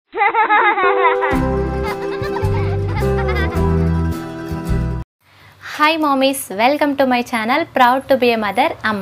hi mommies welcome to my channel proud to be a mother ಅಮ್ಮ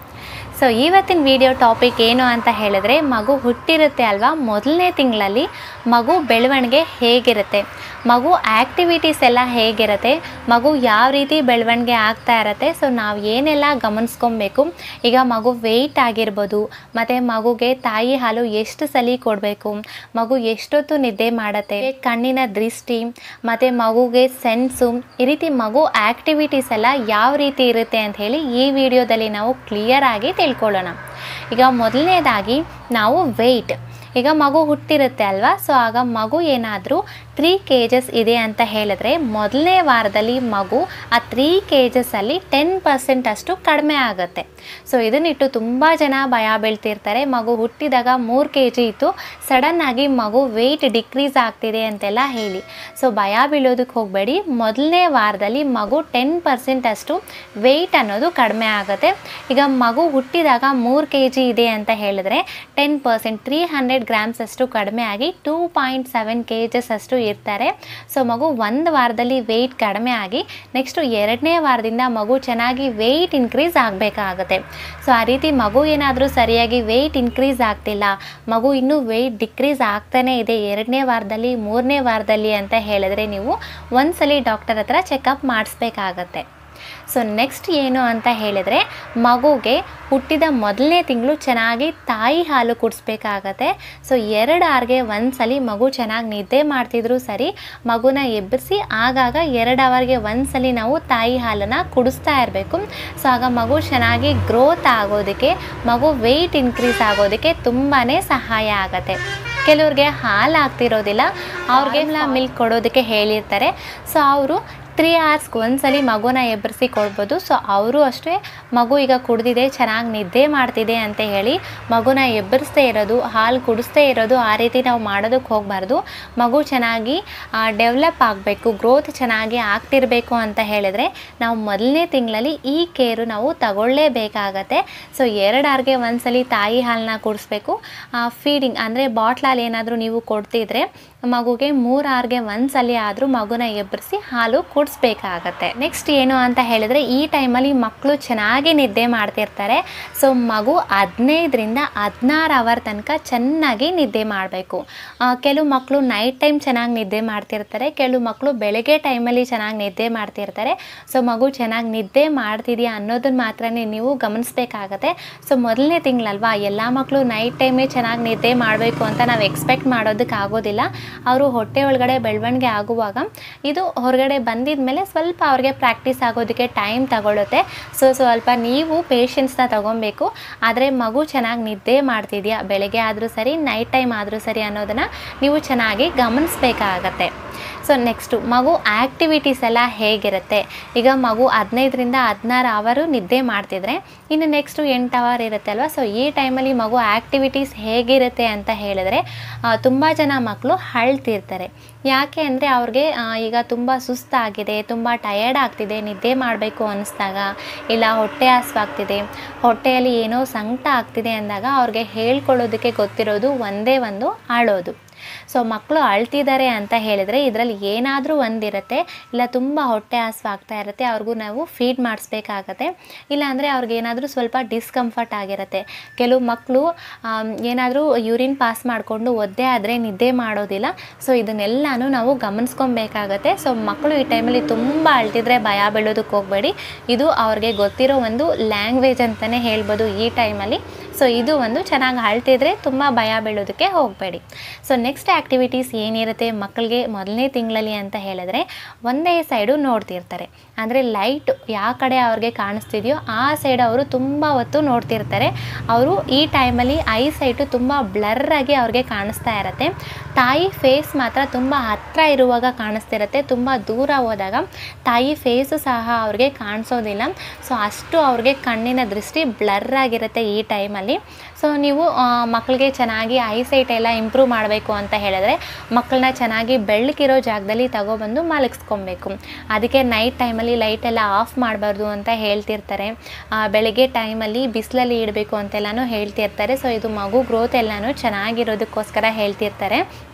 so ಇವತ್ತಿನ video topic ಏನು ಅಂತ ಹೇಳಿದ್ರೆ ಮಗು ಹುಟ್ಟಿರುತ್ತೆ ಅಲ್ವಾ ಮೊದಲನೇ ತಿಂಗಳಲ್ಲಿ ಮಗು ಬೆಳವಣಿಗೆ ಹೇಗಿರುತ್ತೆ ಮಗು ಆ್ಯಕ್ಟಿವಿಟೀಸ್ ಎಲ್ಲ ಹೇಗಿರುತ್ತೆ ಮಗು ಯಾವ ರೀತಿ ಬೆಳವಣಿಗೆ ಆಗ್ತಾ ಇರತ್ತೆ ಸೊ ನಾವು ಏನೆಲ್ಲ ಗಮನಿಸ್ಕೊಬೇಕು ಈಗ ಮಗು ವೆಯ್ಟ್ ಆಗಿರ್ಬೋದು ಮತ್ತು ಮಗುಗೆ ತಾಯಿ ಹಾಲು ಎಷ್ಟು ಸಲ ಕೊಡಬೇಕು ಮಗು ಎಷ್ಟೊತ್ತು ನಿದ್ದೆ ಮಾಡತ್ತೆ ಕಣ್ಣಿನ ದೃಷ್ಟಿ ಮತ್ತು ಮಗುಗೆ ಸೆನ್ಸು ಈ ರೀತಿ ಮಗು ಆ್ಯಕ್ಟಿವಿಟೀಸ್ ಎಲ್ಲ ಯಾವ ರೀತಿ ಇರುತ್ತೆ ಅಂತ ಹೇಳಿ ಈ ವಿಡಿಯೋದಲ್ಲಿ ನಾವು ಕ್ಲಿಯರ್ ಆಗಿ ತಿಳ್ಕೊಳ್ಳೋಣ ಈಗ ಮೊದಲನೇದಾಗಿ ನಾವು ವೆಯ್ಟ್ ಈಗ ಮಗು ಹುಟ್ಟಿರುತ್ತೆ ಅಲ್ವಾ ಸೊ ಆಗ ಮಗು ಏನಾದರೂ ತ್ರೀ ಕೆ ಜಸ್ ಇದೆ ಅಂತ ಹೇಳಿದ್ರೆ ಮೊದಲನೇ ವಾರದಲ್ಲಿ ಮಗು ಆ ತ್ರೀ ಕೆ ಜಸ್ಸಲ್ಲಿ ಟೆನ್ ಪರ್ಸೆಂಟ್ ಅಷ್ಟು ಕಡಿಮೆ ಆಗುತ್ತೆ ಸೊ ಇದನ್ನಿಟ್ಟು ತುಂಬ ಜನ ಭಯ ಬೀಳ್ತಿರ್ತಾರೆ ಮಗು ಹುಟ್ಟಿದಾಗ ಮೂರು ಕೆ ಜಿ ಇತ್ತು ಸಡನ್ನಾಗಿ ಮಗು ವೆಯ್ಟ್ ಡಿಕ್ರೀಸ್ ಆಗ್ತಿದೆ ಅಂತೆಲ್ಲ ಹೇಳಿ ಸೊ ಭಯ ಬೀಳೋದಕ್ಕೆ ಹೋಗಬೇಡಿ ಮೊದಲನೇ ವಾರದಲ್ಲಿ ಮಗು ಟೆನ್ ಪರ್ಸೆಂಟ್ ಅಷ್ಟು ವೆಯ್ಟ್ ಅನ್ನೋದು ಕಡಿಮೆ ಆಗುತ್ತೆ ಈಗ ಮಗು ಹುಟ್ಟಿದಾಗ ಮೂರು ಕೆ ಜಿ ಇದೆ ಅಂತ ಹೇಳಿದ್ರೆ ten percent three hundred grams ಅಷ್ಟು ಕಡಿಮೆ ಆಗಿ two point seven K G's ಅಷ್ಟು ಇರ್ತಾರೆ ಸೊ ಮಗು ಒಂದು ವಾರದಲ್ಲಿ ವೆಯ್ಟ್ ಕಡಿಮೆ ಆಗಿ ನೆಕ್ಸ್ಟು ಎರಡನೇ ವಾರದಿಂದ ಮಗು ಚೆನ್ನಾಗಿ ವೆಯ್ಟ್ ಇನ್ಕ್ರೀಸ್ ಆಗಬೇಕಾಗತ್ತೆ ಸೊ ಆ ರೀತಿ ಮಗು ಏನಾದರೂ ಸರಿಯಾಗಿ ವೆಯ್ಟ್ ಇನ್ಕ್ರೀಸ್ ಆಗ್ತಿಲ್ಲ ಮಗು ಇನ್ನೂ ವೆಯ್ಟ್ ಡಿಕ್ರೀಸ್ ಆಗ್ತಾನೇ ಇದೆ ಎರಡನೇ ವಾರದಲ್ಲಿ ಮೂರನೇ ವಾರದಲ್ಲಿ ಅಂತ ಹೇಳಿದ್ರೆ ನೀವು ಒಂದ್ಸಲಿ ಡಾಕ್ಟರ್ ಹತ್ರ ಚೆಕಪ್ ಮಾಡಿಸ್ಬೇಕಾಗತ್ತೆ ಸೊ ನೆಕ್ಸ್ಟ್ ಏನು ಅಂತ ಹೇಳಿದರೆ ಮಗುಗೆ ಹುಟ್ಟಿದ ಮೊದಲನೇ ತಿಂಗಳು ಚೆನ್ನಾಗಿ ತಾಯಿ ಹಾಲು ಕುಡಿಸ್ಬೇಕಾಗತ್ತೆ ಸೊ ಎರಡು ಆರ್ಗೆ ಒಂದ್ಸಲಿ ಮಗು ಚೆನ್ನಾಗಿ ನಿದ್ದೆ ಮಾಡ್ತಿದ್ರು ಸರಿ ಮಗುನ ಎಬ್ಬರಿಸಿ ಆಗಾಗ ಎರಡು ಅವರ್ಗೆ ಒಂದ್ಸಲಿ ನಾವು ತಾಯಿ ಹಾಲನ್ನು ಕುಡಿಸ್ತಾ ಇರಬೇಕು ಸೊ ಆಗ ಮಗು ಚೆನ್ನಾಗಿ ಗ್ರೋತ್ ಆಗೋದಕ್ಕೆ ಮಗು ವೆಯ್ಟ್ ಇನ್ಕ್ರೀಸ್ ಆಗೋದಕ್ಕೆ ತುಂಬಾ ಸಹಾಯ ಆಗುತ್ತೆ ಕೆಲವ್ರಿಗೆ ಹಾಲು ಆಗ್ತಿರೋದಿಲ್ಲ ಅವ್ರಿಗೆ ಮಿಲ್ಕ್ ಕೊಡೋದಕ್ಕೆ ಹೇಳಿರ್ತಾರೆ ಸೊ ಅವರು ತ್ರೀ ಅವರ್ಸ್ಗೆ ಒಂದ್ಸಲಿ ಮಗುನ ಎಬ್ಬರಿಸಿ ಕೊಡ್ಬೋದು ಸೊ ಅವರು ಅಷ್ಟೇ ಮಗು ಈಗ ಕುಡ್ದಿದೆ ಚೆನ್ನಾಗಿ ನಿದ್ದೆ ಮಾಡ್ತಿದೆ ಅಂತ ಹೇಳಿ ಮಗುನ ಎಬ್ಬರಿಸ್ದೇ ಇರೋದು ಹಾಲು ಕುಡಿಸ್ದೇ ಇರೋದು ಆ ರೀತಿ ನಾವು ಮಾಡೋದಕ್ಕೆ ಹೋಗಬಾರ್ದು ಮಗು ಚೆನ್ನಾಗಿ ಡೆವಲಪ್ ಆಗಬೇಕು ಗ್ರೋತ್ ಚೆನ್ನಾಗಿ ಆಗ್ತಿರಬೇಕು ಅಂತ ಹೇಳಿದರೆ ನಾವು ಮೊದಲನೇ ತಿಂಗಳಲ್ಲಿ ಈ ಕೇರು ನಾವು ತಗೊಳ್ಳೇಬೇಕಾಗತ್ತೆ ಸೊ ಎರಡು ಆರ್ಗೆ ಒಂದ್ಸಲಿ ತಾಯಿ ಹಾಲನ್ನ ಕುಡಿಸ್ಬೇಕು ಫೀಡಿಂಗ್ ಅಂದರೆ ಬಾಟ್ಲಲ್ಲಿ ಏನಾದರೂ ನೀವು ಕೊಡ್ತಿದ್ರೆ ಮಗುಗೆ ಮೂರು ಆರ್ಗೆ ಒಂದ್ಸಲಿ ಆದರೂ ಮಗುನ ಎಬ್ಬರಿಸಿ ಹಾಲು ಕುಡಿಸ್ಬೇಕಾಗತ್ತೆ ನೆಕ್ಸ್ಟ್ ಏನು ಅಂತ ಹೇಳಿದರೆ ಈ ಟೈಮಲ್ಲಿ ಮಕ್ಕಳು ಚೆನ್ನಾಗಿ ನಿದ್ದೆ ಮಾಡ್ತಿರ್ತಾರೆ ಸೊ ಮಗು ಹದಿನೈದರಿಂದ ಹದಿನಾರು ಅವರ್ ತನಕ ಚೆನ್ನಾಗಿ ನಿದ್ದೆ ಮಾಡಬೇಕು ಕೆಲವು ಮಕ್ಕಳು ನೈಟ್ ಟೈಮ್ ಚೆನ್ನಾಗಿ ನಿದ್ದೆ ಮಾಡ್ತಿರ್ತಾರೆ ಕೆಲವು ಮಕ್ಕಳು ಬೆಳಗ್ಗೆ ಟೈಮಲ್ಲಿ ಚೆನ್ನಾಗಿ ನಿದ್ದೆ ಮಾಡ್ತಿರ್ತಾರೆ ಸೊ ಮಗು ಚೆನ್ನಾಗಿ ನಿದ್ದೆ ಮಾಡ್ತಿದೆಯಾ ಅನ್ನೋದನ್ನ ಮಾತ್ರ ನೀವು ಗಮನಿಸ್ಬೇಕಾಗತ್ತೆ ಸೊ ಮೊದಲನೇ ತಿಂಗಳಲ್ವಾ ಎಲ್ಲ ಮಕ್ಕಳು ನೈಟ್ ಟೈಮೇ ಚೆನ್ನಾಗಿ ನಿದ್ದೆ ಮಾಡಬೇಕು ಅಂತ ನಾವು ಎಕ್ಸ್ಪೆಕ್ಟ್ ಮಾಡೋದಕ್ಕೆ ಆಗೋದಿಲ್ಲ ಅವರು ಹೊಟ್ಟೆ ಒಳಗಡೆ ಬೆಳವಣಿಗೆ ಆಗುವಾಗ ಇದು ಹೊರಗಡೆ ಬಂದಿದ ಮೇಲೆ ಸ್ವಲ್ಪ ಅವ್ರಿಗೆ ಪ್ರಾಕ್ಟೀಸ್ ಆಗೋದಕ್ಕೆ ಟೈಮ್ ತಗೊಳುತ್ತೆ ಸೊ ಸ್ವಲ್ಪ ನೀವು ಪೇಷನ್ಸ್ನ ತಗೊಬೇಕು ಆದರೆ ಮಗು ಚೆನ್ನಾಗಿ ನಿದ್ದೆ ಮಾಡ್ತಿದ್ಯಾ ಬೆಳಗ್ಗೆ ಆದರೂ ಸರಿ ನೈಟ್ ಟೈಮ್ ಆದರೂ ಸರಿ ಅನ್ನೋದನ್ನು ನೀವು ಚೆನ್ನಾಗಿ ಗಮನಿಸ್ಬೇಕಾಗತ್ತೆ ಸೊ ನೆಕ್ಸ್ಟು ಮಗು ಆ್ಯಕ್ಟಿವಿಟೀಸ್ ಎಲ್ಲ ಹೇಗಿರುತ್ತೆ ಈಗ ಮಗು ಹದಿನೈದರಿಂದ ಹದಿನಾರು ಅವರು ನಿದ್ದೆ ಮಾಡ್ತಿದ್ರೆ ಇನ್ನು ನೆಕ್ಸ್ಟು ಎಂಟು ಅವರ್ ಇರುತ್ತೆ ಅಲ್ವಾ ಸೊ ಈ ಟೈಮಲ್ಲಿ ಮಗು ಆ್ಯಕ್ಟಿವಿಟೀಸ್ ಹೇಗಿರುತ್ತೆ ಅಂತ ಹೇಳಿದ್ರೆ ತುಂಬ ಜನ ಮಕ್ಕಳು ಅಳ್ತಿರ್ತಾರೆ ಯಾಕೆ ಅಂದರೆ ಅವ್ರಿಗೆ ಈಗ ತುಂಬ ಸುಸ್ತಾಗಿದೆ ತುಂಬ ಟಯರ್ಡ್ ಆಗ್ತಿದೆ ನಿದ್ದೆ ಮಾಡಬೇಕು ಅನ್ನಿಸ್ದಾಗ ಇಲ್ಲ ಹೊಟ್ಟೆ ಹಸ್ವಾಗ್ತಿದೆ ಹೊಟ್ಟೆಯಲ್ಲಿ ಏನೋ ಸಂಕಟ ಆಗ್ತಿದೆ ಅಂದಾಗ ಅವ್ರಿಗೆ ಹೇಳ್ಕೊಳ್ಳೋದಕ್ಕೆ ಗೊತ್ತಿರೋದು ಒಂದೇ ಒಂದು ಅಳೋದು ಸೊ ಮಕ್ಕಳು ಅಳ್ತಿದ್ದಾರೆ ಅಂತ ಹೇಳಿದರೆ ಇದರಲ್ಲಿ ಏನಾದರೂ ಒಂದಿರುತ್ತೆ ಇಲ್ಲ ತುಂಬ ಹೊಟ್ಟೆ ಹಸ್ವಾಗ್ತಾ ಇರುತ್ತೆ ಅವ್ರಿಗೂ ನಾವು ಫೀಡ್ ಮಾಡಿಸ್ಬೇಕಾಗತ್ತೆ ಇಲ್ಲಾಂದರೆ ಅವ್ರಿಗೇನಾದರೂ ಸ್ವಲ್ಪ ಡಿಸ್ಕಂಫರ್ಟ್ ಆಗಿರುತ್ತೆ ಕೆಲವು ಮಕ್ಕಳು ಏನಾದರೂ ಯೂರಿನ್ ಪಾಸ್ ಮಾಡಿಕೊಂಡು ಒದ್ದೆ ಆದರೆ ನಿದ್ದೆ ಮಾಡೋದಿಲ್ಲ ಸೊ ಇದನ್ನೆಲ್ಲನೂ ನಾವು ಗಮನಿಸ್ಕೊಬೇಕಾಗತ್ತೆ ಸೊ ಮಕ್ಕಳು ಈ ಟೈಮಲ್ಲಿ ತುಂಬ ಅಳ್ತಿದ್ರೆ ಭಯ ಬೀಳೋದಕ್ಕೆ ಹೋಗಬೇಡಿ ಇದು ಅವ್ರಿಗೆ ಗೊತ್ತಿರೋ ಒಂದು ಲ್ಯಾಂಗ್ವೇಜ್ ಅಂತಲೇ ಹೇಳ್ಬೋದು ಈ ಟೈಮಲ್ಲಿ ಸೊ ಇದು ಒಂದು ಚೆನ್ನಾಗಿ ಅಳ್ತಿದ್ರೆ ತುಂಬ ಭಯ ಬೀಳೋದಕ್ಕೆ ಹೋಗಬೇಡಿ ಸೊ ನೆಕ್ಸ್ಟ್ ಆ್ಯಕ್ಟಿವಿಟೀಸ್ ಏನಿರುತ್ತೆ ಮಕ್ಕಳಿಗೆ ಮೊದಲನೇ ತಿಂಗಳಲ್ಲಿ ಅಂತ ಹೇಳಿದ್ರೆ ಒಂದೇ ಸೈಡು ನೋಡ್ತಿರ್ತಾರೆ ಅಂದರೆ ಲೈಟ್ ಯಾವ ಕಡೆ ಅವ್ರಿಗೆ ಕಾಣಿಸ್ತಿದೆಯೋ ಆ ಸೈಡ್ ಅವರು ತುಂಬ ಹೊತ್ತು ನೋಡ್ತಿರ್ತಾರೆ ಅವರು ಈ ಟೈಮಲ್ಲಿ ಐ ಸೈಟು ತುಂಬ ಬ್ಲರ್ರಾಗಿ ಅವ್ರಿಗೆ ಕಾಣಿಸ್ತಾ ಇರತ್ತೆ ತಾಯಿ ಫೇಸ್ ಮಾತ್ರ ತುಂಬ ಹತ್ತಿರ ಇರುವಾಗ ಕಾಣಿಸ್ತಿರತ್ತೆ ತುಂಬ ದೂರ ಹೋದಾಗ ತಾಯಿ ಫೇಸು ಸಹ ಅವ್ರಿಗೆ ಕಾಣಿಸೋದಿಲ್ಲ ಸೊ ಅಷ್ಟು ಅವ್ರಿಗೆ ಕಣ್ಣಿನ ದೃಷ್ಟಿ ಬ್ಲರ್ ಆಗಿರುತ್ತೆ ಈ ಟೈಮಲ್ಲಿ ಸೊ ನೀವು ಮಕ್ಕಳಿಗೆ ಚೆನ್ನಾಗಿ ಐಸೈಟ್ ಎಲ್ಲ ಇಂಪ್ರೂವ್ ಮಾಡಬೇಕು ಅಂತ ಹೇಳಿದ್ರೆ ಮಕ್ಕಳನ್ನ ಚೆನ್ನಾಗಿ ಬೆಳಕಿರೋ ಜಾಗದಲ್ಲಿ ತಗೊಬಂದು ಮಲಗಿಸ್ಕೊಬೇಕು ಅದಕ್ಕೆ ನೈಟ್ ಟೈಮಲ್ಲಿ ಲೈಟ್ ಎಲ್ಲ ಆಫ್ ಮಾಡಬಾರ್ದು ಅಂತ ಹೇಳ್ತಿರ್ತಾರೆ ಬೆಳಗ್ಗೆ ಟೈಮಲ್ಲಿ ಬಿಸಿಲಲ್ಲಿ ಇಡಬೇಕು ಅಂತೆಲ್ಲನೂ ಹೇಳ್ತಿರ್ತಾರೆ ಸೊ ಇದು ಮಗು ಗ್ರೋತ್ ಎಲ್ಲನೂ ಚೆನ್ನಾಗಿರೋದಕ್ಕೋಸ್ಕರ ಹೇಳ್ತಿರ್ತಾರೆ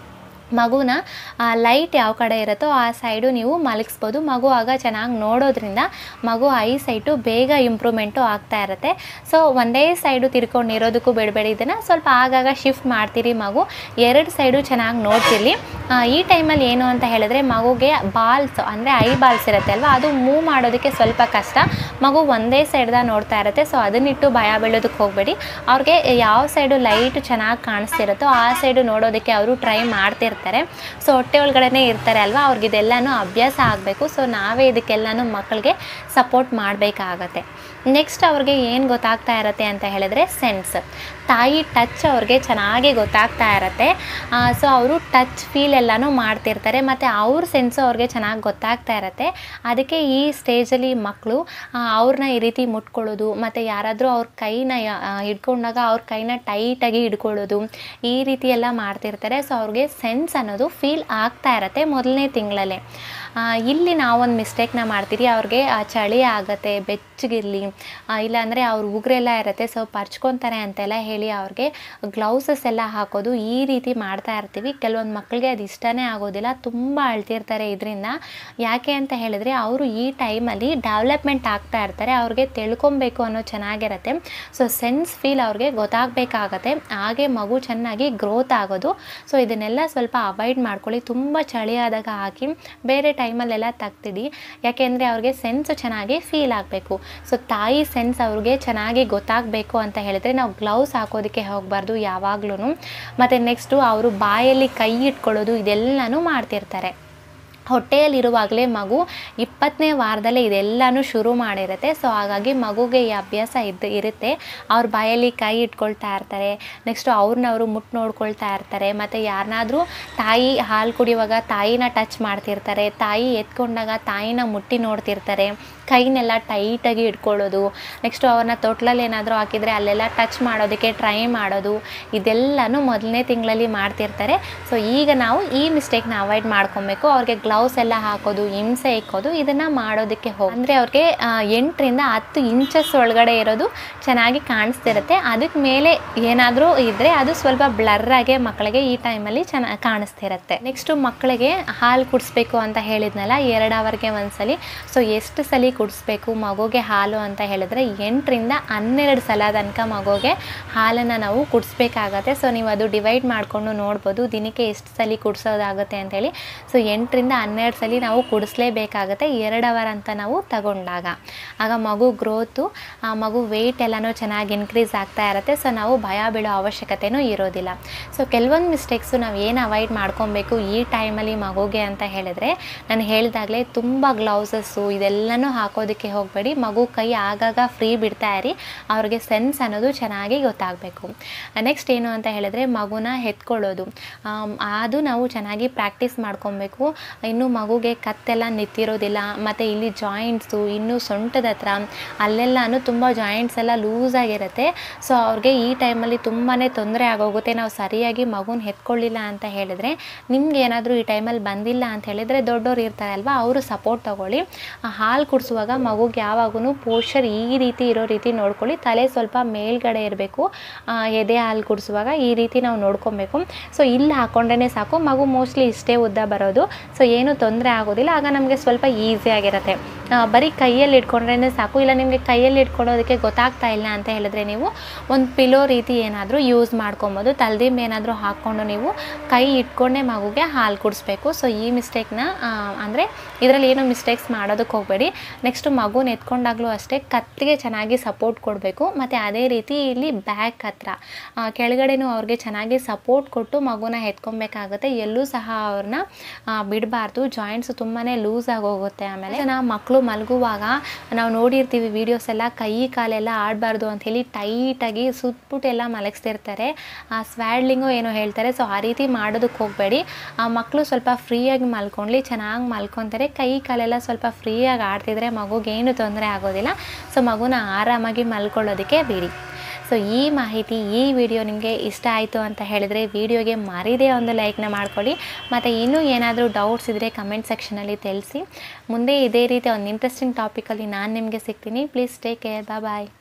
ಮಗುನ ಲೈಟ್ ಯಾವ ಕಡೆ ಇರುತ್ತೋ ಆ ಸೈಡು ನೀವು ಮಲಗಿಸ್ಬೋದು ಮಗು ಆಗ ಚೆನ್ನಾಗಿ ನೋಡೋದ್ರಿಂದ ಮಗು ಐ ಸೈಟು ಬೇಗ ಇಂಪ್ರೂವ್ಮೆಂಟು ಆಗ್ತಾ ಇರುತ್ತೆ ಸೊ ಒಂದೇ ಸೈಡು ತಿರ್ಕೊಂಡಿರೋದಕ್ಕೂ ಬಿಡಬೇಡಿ ಇದನ್ನು ಸ್ವಲ್ಪ ಆಗಾಗ ಶಿಫ್ಟ್ ಮಾಡ್ತೀರಿ ಮಗು ಎರಡು ಸೈಡು ಚೆನ್ನಾಗಿ ನೋಡ್ತಿರ್ಲಿ ಆ, ಈ ಟೈಮಲ್ಲಿ ಏನು ಅಂತ ಹೇಳಿದ್ರೆ ಮಗುಗೆ ಬಾಲ್ಸ್ ಅಂದರೆ ಐ ಬಾಲ್ಸ್ ಇರುತ್ತೆ ಅಲ್ವಾ ಅದು ಮೂವ್ ಮಾಡೋದಕ್ಕೆ ಸ್ವಲ್ಪ ಕಷ್ಟ ಮಗು ಒಂದೇ ಸೈಡ್ದಾಗ ನೋಡ್ತಾ ಇರುತ್ತೆ ಸೊ ಅದನ್ನಿಟ್ಟು ಭಯ ಬೀಳೋದಕ್ಕೆ ಹೋಗಬೇಡಿ ಅವ್ರಿಗೆ ಯಾವ ಸೈಡು ಲೈಟ್ ಚೆನ್ನಾಗಿ ಕಾಣಿಸ್ತಿರುತ್ತೋ ಆ ಸೈಡು ನೋಡೋದಕ್ಕೆ ಅವರು ಟ್ರೈ ಮಾಡ್ತಿರ್ತಾರೆ ಸೊ ಹೊಟ್ಟೆ ಒಳಗಡೆನೇ ಇರ್ತಾರೆ ಅಲ್ವಾ ಅವ್ರಿಗೆ ಇದೆಲ್ಲನೂ ಅಭ್ಯಾಸ ಆಗಬೇಕು ಸೊ ನಾವೇ ಇದಕ್ಕೆಲ್ಲನೂ ಮಕ್ಕಳಿಗೆ ಸಪೋರ್ಟ್ ಮಾಡಬೇಕಾಗತ್ತೆ ನೆಕ್ಸ್ಟ್ ಅವ್ರಿಗೆ ಏನು ಗೊತ್ತಾಗ್ತಾ ಇರತ್ತೆ ಅಂತ ಹೇಳಿದ್ರೆ ಸೆನ್ಸ್ ತಾಯಿ ಟಚ್ ಅವ್ರಿಗೆ ಚೆನ್ನಾಗಿ ಗೊತ್ತಾಗ್ತಾ ಇರತ್ತೆ ಸೊ ಅವರು ಟಚ್ ಫೀಲ್ ಎಲ್ಲನೂ ಮಾಡ್ತಿರ್ತಾರೆ ಮತ್ತು ಅವ್ರ ಸೆನ್ಸು ಅವ್ರಿಗೆ ಚೆನ್ನಾಗಿ ಗೊತ್ತಾಗ್ತಾ ಇರತ್ತೆ ಅದಕ್ಕೆ ಈ ಸ್ಟೇಜಲ್ಲಿ ಮಕ್ಕಳು ಅವ್ರನ್ನ ಈ ರೀತಿ ಮುಟ್ಕೊಳ್ಳೋದು ಮತ್ತು ಯಾರಾದರೂ ಅವ್ರ ಕೈನ ಯಾ- ಆ, ಹಿಡ್ಕೊಂಡಾಗ ಅವ್ರ ಕೈನ ಟೈಟಾಗಿ ಹಿಡ್ಕೊಳ್ಳೋದು ಈ ರೀತಿ ಎಲ್ಲ ಮಾಡ್ತಿರ್ತಾರೆ ಸೊ ಅವ್ರಿಗೆ ಸೆನ್ಸ್ ಅನ್ನೋದು ಫೀಲ್ ಆಗ್ತಾ ಇರತ್ತೆ ಮೊದಲನೇ ತಿಂಗಳಲ್ಲೇ ಆ, ಇಲ್ಲಿ ನಾವೊಂದು ಮಿಸ್ಟೇಕ್ನ ಮಾಡ್ತೀರಿ ಅವ್ರಿಗೆ ಆ, ಚಳಿ ಆಗತ್ತೆ ಬೆಚ್ಚಗಿರಲಿ ಇಲ್ಲಾಂದರೆ ಅವ್ರ ಉಗುರೆಲ್ಲ ಇರುತ್ತೆ ಸೊ ಪರ್ಚ್ಕೊತಾರೆ ಅಂತೆಲ್ಲ ಹೇಳಿ ಅವ್ರಿಗೆ ಗ್ಲೌಸಸ್ ಎಲ್ಲ ಹಾಕೋದು ಈ ರೀತಿ ಮಾಡ್ತಾ ಇರ್ತೀವಿ ಕೆಲವೊಂದು ಮಕ್ಕಳಿಗೆ ಅದು ಇಷ್ಟನೇ ಆಗೋದಿಲ್ಲ ತುಂಬ ಅಳ್ತಿರ್ತಾರೆ ಇದರಿಂದ ಯಾಕೆ ಅಂತ ಹೇಳಿದ್ರೆ ಅವರು ಈ ಟೈಮಲ್ಲಿ ಡೆವಲಪ್ಮೆಂಟ್ ಆಗ್ತಾ ಇರ್ತಾರೆ ಅವ್ರಿಗೆ ತಿಳ್ಕೊಬೇಕು ಅನ್ನೋ ಚೆನ್ನಾಗಿರತ್ತೆ ಸೊ ಸೆನ್ಸ್ ಫೀಲ್ ಅವ್ರಿಗೆ ಗೊತ್ತಾಗಬೇಕಾಗತ್ತೆ ಹಾಗೆ ಮಗು ಚೆನ್ನಾಗಿ ಗ್ರೋತ್ ಆಗೋದು ಸೊ ಇದನ್ನೆಲ್ಲ ಸ್ವಲ್ಪ ಅವಾಯ್ಡ್ ಮಾಡ್ಕೊಳ್ಳಿ ತುಂಬ ಚಳಿ ಆದಾಗ ಹಾಕಿ ಬೇರೆ ಟೈಮಲ್ಲೆಲ್ಲ ತೆಗ್ದಿಡಿ ಯಾಕೆಂದರೆ ಅವ್ರಿಗೆ ಸೆನ್ಸ್ ಚೆನ್ನಾಗಿ ಫೀಲ್ ಆಗಬೇಕು ಸೊ ತಾಯಿ ಸೆನ್ಸ್ ಅವ್ರಿಗೆ ಚೆನ್ನಾಗಿ ಗೊತ್ತಾಗಬೇಕು ಅಂತ ಹೇಳಿದ್ರೆ ನಾವು ಗ್ಲೌಸ್ ಹಾಕೋದಕ್ಕೆ ಹೋಗಬಾರ್ದು ಯಾವಾಗ್ಲೂ ಮತ್ತು ನೆಕ್ಸ್ಟು ಅವರು ಬಾಯಲ್ಲಿ ಕೈ ಇಟ್ಕೊಳ್ಳೋದು ಇದೆಲ್ಲನೂ ಮಾಡ್ತಿರ್ತಾರೆ ಹೊಟ್ಟೆಯಲ್ಲಿರುವಾಗಲೇ ಮಗು ಇಪ್ಪತ್ತನೇ ವಾರದಲ್ಲೇ ಇದೆಲ್ಲನೂ ಶುರು ಮಾಡಿರುತ್ತೆ ಸೊ ಹಾಗಾಗಿ ಮಗುಗೆ ಈ ಅಭ್ಯಾಸ ಇದ್ದು ಇರುತ್ತೆ ಅವ್ರ ಬಾಯಲ್ಲಿ ಕೈ ಇಟ್ಕೊಳ್ತಾ ಇರ್ತಾರೆ ನೆಕ್ಸ್ಟು ಅವ್ರನ್ನ ಅವರು ಮುಟ್ಟು ನೋಡ್ಕೊಳ್ತಾ ಇರ್ತಾರೆ ಮತ್ತು ಯಾರನ್ನಾದ್ರೂ ತಾಯಿ ಹಾಲು ಕುಡಿಯುವಾಗ ತಾಯಿನ ಟಚ್ ಮಾಡ್ತಿರ್ತಾರೆ ತಾಯಿ ಎತ್ಕೊಂಡಾಗ ತಾಯಿನ ಮುಟ್ಟಿ ನೋಡ್ತಿರ್ತಾರೆ ಕೈನೆಲ್ಲ ಟೈಟಾಗಿ ಇಟ್ಕೊಳ್ಳೋದು ನೆಕ್ಸ್ಟು ಅವ್ರನ್ನ ತೊಟ್ಲಲ್ಲಿ ಏನಾದರೂ ಹಾಕಿದರೆ ಅಲ್ಲೆಲ್ಲ ಟಚ್ ಮಾಡೋದಕ್ಕೆ ಟ್ರೈ ಮಾಡೋದು ಇದೆಲ್ಲನೂ ಮೊದಲನೇ ತಿಂಗಳಲ್ಲಿ ಮಾಡ್ತಿರ್ತಾರೆ ಸೊ ಈಗ ನಾವು ಈ ಮಿಸ್ಟೇಕ್ನ ಅವಾಯ್ಡ್ ಮಾಡ್ಕೊಬೇಕು ಅವ್ರಿಗೆ ಗ್ಲೌಸ್ ಎಲ್ಲ ಹಾಕೋದು ಹಿಂಸೆ ಇಕ್ಕೋದು ಇದನ್ನು ಮಾಡೋದಕ್ಕೆ ಹೋಗಿ ಅಂದರೆ ಅವ್ರಿಗೆ ಆ, ಎಂಟರಿಂದ ಹತ್ತು ಇಂಚಸ್ ಒಳಗಡೆ ಇರೋದು ಚೆನ್ನಾಗಿ ಕಾಣಿಸ್ತಿರುತ್ತೆ ಅದಕ್ಕೆ ಮೇಲೆ ಏನಾದರೂ ಇದ್ದರೆ ಅದು ಸ್ವಲ್ಪ ಬ್ಲರ್ರಾಗೆ ಮಕ್ಕಳಿಗೆ ಈ ಟೈಮಲ್ಲಿ ಚೆನ್ನಾಗಿ ಕಾಣಿಸ್ತಿರುತ್ತೆ ನೆಕ್ಸ್ಟು ಮಕ್ಕಳಿಗೆ ಹಾಲು ಕುಡಿಸ್ಬೇಕು ಅಂತ ಹೇಳಿದ್ನಲ್ಲ ಎರಡು ಅವರ್ಗೆ ಒಂದ್ಸಲಿ ಸೊ ಎಷ್ಟು ಸಲ ಕುಡಿಸ್ಬೇಕು ಮಗುಗೆ ಹಾಲು ಅಂತ ಹೇಳಿದ್ರೆ ಎಂಟರಿಂದ ಹನ್ನೆರಡು ಸಲ ತನಕ ಮಗುಗೆ ಹಾಲನ್ನು ನಾವು ಕುಡಿಸ್ಬೇಕಾಗತ್ತೆ ಸೊ ನೀವು ಅದು ಡಿವೈಡ್ ಮಾಡಿಕೊಂಡು ನೋಡ್ಬೋದು ದಿನಕ್ಕೆ ಎಷ್ಟು ಸಲ ಕುಡಿಸೋದಾಗುತ್ತೆ ಅಂತೇಳಿ ಸೊ ಎಂಟರಿಂದ ಹನ್ನೆರಡು ಸಲ ನಾವು ಕುಡಿಸ್ಲೇಬೇಕಾಗತ್ತೆ ಎರಡು ಅವರ್ ಅಂತ ನಾವು ತಗೊಂಡಾಗ ಆಗ ಮಗು ಗ್ರೋತು ಆ ಮಗು ವೆಯ್ಟ್ ಎಲ್ಲನೂ ಚೆನ್ನಾಗಿ ಇನ್ಕ್ರೀಸ್ ಆಗ್ತಾ ಇರುತ್ತೆ ಸೊ ನಾವು ಭಯ ಬೀಳೋ ಅವಶ್ಯಕತೆನೂ ಇರೋದಿಲ್ಲ ಸೊ ಕೆಲವೊಂದು ಮಿಸ್ಟೇಕ್ಸು ನಾವು ಏನು ಅವಾಯ್ಡ್ ಮಾಡ್ಕೊಬೇಕು ಈ ಟೈಮಲ್ಲಿ ಮಗುಗೆ ಅಂತ ಹೇಳಿದ್ರೆ ನಾನು ಹೇಳಿದಾಗಲೇ ತುಂಬ ಗ್ಲೌಸಸ್ಸು ಇದೆಲ್ಲನೂ ಹಾಕೋದಕ್ಕೆ ಹೋಗಬೇಡಿ ಮಗು ಕೈ ಆಗಾಗ ಫ್ರೀ ಬಿಡ್ತಾ ಇರಿ ಅವ್ರಿಗೆ ಸೆನ್ಸ್ ಅನ್ನೋದು ಚೆನ್ನಾಗಿ ಗೊತ್ತಾಗಬೇಕು ನೆಕ್ಸ್ಟ್ ಏನು ಅಂತ ಹೇಳಿದ್ರೆ ಮಗುನ ಎತ್ಕೊಳ್ಳೋದು ಆಮ್, ಅದು ನಾವು ಚೆನ್ನಾಗಿ ಪ್ರಾಕ್ಟೀಸ್ ಮಾಡ್ಕೊಬೇಕು ಇನ್ನು ಮಗುಗೆ ಕತ್ತೆಲ್ಲ ನಿಂತಿರೋದಿಲ್ಲ ಮತ್ತು ಇಲ್ಲಿ ಜಾಯಿಂಟ್ಸು ಇನ್ನು ಸೊಂಟದ ಹತ್ರ ಅಲ್ಲೆಲ್ಲನೂ ತುಂಬ ಜಾಯಿಂಟ್ಸ್ ಎಲ್ಲ ಲೂಸ್ ಆಗಿರುತ್ತೆ ಸೊ ಅವ್ರಿಗೆ ಈ ಟೈಮಲ್ಲಿ ತುಂಬಾ ತೊಂದರೆ ಆಗೋಗುತ್ತೆ ನಾವು ಸರಿಯಾಗಿ ಮಗುನ ಎತ್ಕೊಳ್ಳಿಲ್ಲ ಅಂತ ಹೇಳಿದ್ರೆ ನಿಮ್ಗೆ ಏನಾದರೂ ಈ ಟೈಮಲ್ಲಿ ಬಂದಿಲ್ಲ ಅಂತ ಹೇಳಿದರೆ ದೊಡ್ಡವ್ರು ಇರ್ತಾರೆ ಅಲ್ವಾ ಅವರು ಸಪೋರ್ಟ್ ತಗೊಳ್ಳಿ ಆ ಹಾಲು ಕುಡಿಸುವಾಗ ಮಗುಗೆ ಯಾವಾಗೂ ಪೋಶ್ಚರ್ ಈ ರೀತಿ ಇರೋ ರೀತಿ ನೋಡ್ಕೊಳ್ಳಿ ತಲೆ ಸ್ವಲ್ಪ ಮೇಲ್ಗಡೆ ಇರಬೇಕು ಎದೆ ಹಾಲು ಕುಡಿಸುವಾಗ ಈ ರೀತಿ ನಾವು ನೋಡ್ಕೊಬೇಕು ಸೊ ಇಲ್ಲಿ ಹಾಕೊಂಡ್ರೇ ಸಾಕು ಮಗು ಮೋಸ್ಟ್ಲಿ ಇಷ್ಟೇ ಉದ್ದ ಬರೋದು ಸೊ ಏನೂ ತೊಂದರೆ ಆಗೋದಿಲ್ಲ ಆಗ ನಮಗೆ ಸ್ವಲ್ಪ ಈಸಿ ಆಗಿರುತ್ತೆ ಆ, ಬರೀ ಕೈಯಲ್ಲಿ ಇಟ್ಕೊಂಡ್ರೇ ಸಾಕು ಇಲ್ಲ ನಿಮಗೆ ಕೈಯಲ್ಲಿ ಇಟ್ಕೊಳ್ಳೋದಕ್ಕೆ ಗೊತ್ತಾಗ್ತಾ ಇಲ್ಲ ಅಂತ ಹೇಳಿದ್ರೆ ನೀವು ಒಂದು ಪಿಲೋ ರೀತಿ ಏನಾದರೂ ಯೂಸ್ ಮಾಡ್ಕೊಬೋದು ತಲೆದಿಂಬು ಏನಾದರೂ ಹಾಕ್ಕೊಂಡು ನೀವು ಕೈ ಇಟ್ಕೊಂಡೇ ಮಗುಗೆ ಹಾಲು ಕುಡಿಸ್ಬೇಕು ಸೊ ಈ ಮಿಸ್ಟೇಕ್ನ ಅಂದರೆ ಇದರಲ್ಲಿ ಏನು ಮಿಸ್ಟೇಕ್ಸ್ ಮಾಡೋದಕ್ಕೆ ಹೋಗಬೇಡಿ ನೆಕ್ಸ್ಟು ಮಗುನ ಎತ್ಕೊಂಡಾಗಲೂ ಅಷ್ಟೇ ಕತ್ತಿಗೆ ಚೆನ್ನಾಗಿ ಸಪೋರ್ಟ್ ಕೊಡಬೇಕು ಮತ್ತು ಅದೇ ರೀತಿ ಇಲ್ಲಿ ಬ್ಯಾಕ್ ಹತ್ರ ಆ, ಕೆಳಗಡೆನೂ ಅವ್ರಿಗೆ ಚೆನ್ನಾಗಿ ಸಪೋರ್ಟ್ ಕೊಟ್ಟು ಮಗುನ ಎತ್ಕೊಬೇಕಾಗುತ್ತೆ ಎಲ್ಲೂ ಸಹ ಅವ್ರನ್ನ ಬಿಡಬಾರ್ದು ಜಾಯಿಂಟ್ಸ್ ತುಂಬಾ ಲೂಸ್ ಆಗೋಗುತ್ತೆ ಆಮೇಲೆ ನಾವು ಮಕ್ಕಳು ಮಲಗುವಾಗ ನಾವು ನೋಡಿರ್ತೀವಿ ವೀಡಿಯೋಸ್ ಎಲ್ಲ ಕೈ ಕಾಲೆಲ್ಲ ಆಡಬಾರ್ದು ಅಂಥೇಳಿ ಟೈಟಾಗಿ ಸುತ್ತಬಿಟ್ಟೆಲ್ಲ ಮಲಗಿಸ್ತಿರ್ತಾರೆ ಸ್ವ್ಯಾಡ್ಲಿಂಗು ಏನೋ ಹೇಳ್ತಾರೆ ಸೊ ಆ ರೀತಿ ಮಾಡೋದಕ್ಕೆ ಹೋಗಬೇಡಿ ಆ ಮಕ್ಕಳು ಸ್ವಲ್ಪ ಫ್ರೀಯಾಗಿ ಮಲ್ಕೊಂಡ್ಲಿ ಚೆನ್ನಾಗಿ ಮಲ್ಕೊತಾರೆ ಕೈ ಕಾಲೆಲ್ಲ ಸ್ವಲ್ಪ ಫ್ರೀಯಾಗಿ ಆಡ್ತಿದ್ರೆ ಮಗುಗೇನು ತೊಂದರೆ ಆಗೋದಿಲ್ಲ ಸೊ ಮಗುನ ಆರಾಮಾಗಿ ಮಲ್ಕೊಳ್ಳೋದಕ್ಕೆ ಬಿಡಿ ಸೊ ಈ ಮಾಹಿತಿ ಈ ವಿಡಿಯೋ ನಿಮಗೆ ಇಷ್ಟ ಆಯಿತು ಅಂತ ಹೇಳಿದರೆ ವಿಡಿಯೋಗೆ ಮರಿದೇ ಒಂದು ಲೈಕ್ನ ಮಾಡ್ಕೊಳ್ಳಿ ಮತ್ತು ಇನ್ನೂ ಏನಾದರೂ ಡೌಟ್ಸ್ ಇದ್ದರೆ ಕಮೆಂಟ್ ಸೆಕ್ಷನಲ್ಲಿ ತಿಳಿಸಿ ಮುಂದೆ ಇದೇ ರೀತಿ ಒಂದು ಇಂಟ್ರೆಸ್ಟಿಂಗ್ ಟಾಪಿಕಲ್ಲಿ ನಾನು ನಿಮಗೆ ಸಿಗ್ತೀನಿ ಪ್ಲೀಸ್ ಟೇಕ್ ಕೇರ್ ಬಾಯ್